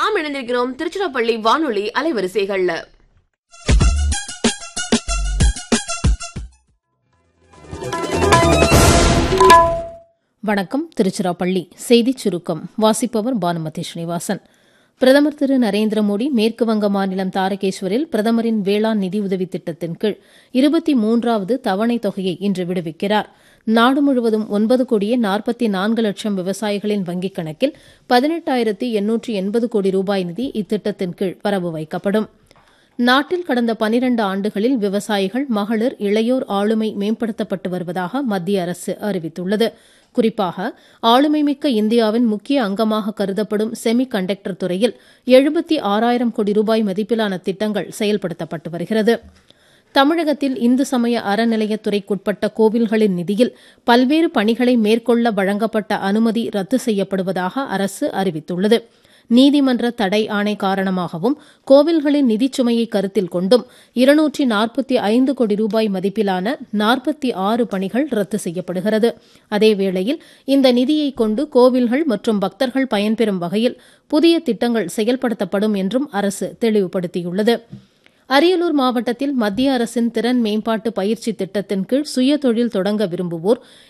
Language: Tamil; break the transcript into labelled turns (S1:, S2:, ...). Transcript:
S1: நாம் இணைந்திருக்கிறோம் திருச்சிராப்பள்ளி வானொலி அலைவரிசைகள்ல
S2: வணக்கம் திருச்சிராப்பள்ளி செய்திச் சுருக்கம் வாசிப்பவர் பானுமதி ஸ்ரீனிவாசன் பிரதமர் திரு நரேந்திர மோடி மேற்கு வங்க மாநிலம் தாரகேஸ்வரில் பிரதமரின் வேளாண் நிதியுதவி திட்டத்தின் கீழ் இருபத்தி மூன்றாவது தவணை தொகையை இன்று விடுவிக்கிறார் நாடு முழுவதும் ஒன்பது கோடியே நாற்பத்தி நான்கு லட்சம் விவசாயிகளின் வங்கிக் கணக்கில் பதினெட்டாயிரத்தி எண்ணூற்றி எண்பது கோடி ரூபாய் நிதி இத்திட்டத்தின் கீழ் வரவு வைக்கப்படும் நாட்டில் கடந்த பனிரண்டு ஆண்டுகளில் விவசாயிகள் மகளிர் இளையோர் ஆளுமை மேம்படுத்தப்பட்டு வருவதாக மத்திய அரசு அறிவித்துள்ளது குறிப்பாக ஆளுமைமிக்க இந்தியாவின் முக்கிய அங்கமாக கருதப்படும் செமி கண்டக்டர் துறையில் எழுபத்தி ஆறாயிரம் கோடி ரூபாய் மதிப்பிலான திட்டங்கள் செயல்படுத்தப்பட்டு வருகிறது தமிழகத்தில் இந்து சமய அறநிலையத்துறைக்குட்பட்ட கோவில்களின் நிதியில் பல்வேறு பணிகளை மேற்கொள்ள வழங்கப்பட்ட அனுமதி ரத்து செய்யப்படுவதாக அரசு அறிவித்துள்ளது நீதிமன்ற தடை ஆணை காரணமாகவும் கோவில்களின் நிதிச் சுமையை கருத்தில் கொண்டும் இருநூற்றி நாற்பத்தி ஐந்து கோடி ரூபாய் மதிப்பிலான நாற்பத்தி ஆறு பணிகள் ரத்து செய்யப்படுகிறது அதேவேளையில் இந்த நிதியை கொண்டு கோவில்கள் மற்றும் பக்தர்கள் பயன்பெறும் வகையில் புதிய திட்டங்கள் செயல்படுத்தப்படும் என்றும் அரசு தெளிவுபடுத்தியுள்ளது அரியலூர் மாவட்டத்தில் மத்திய அரசின் திறன் மேம்பாட்டு பயிற்சி திட்டத்தின் கீழ் சுய தொழில் தொடங்க விரும்புவோர்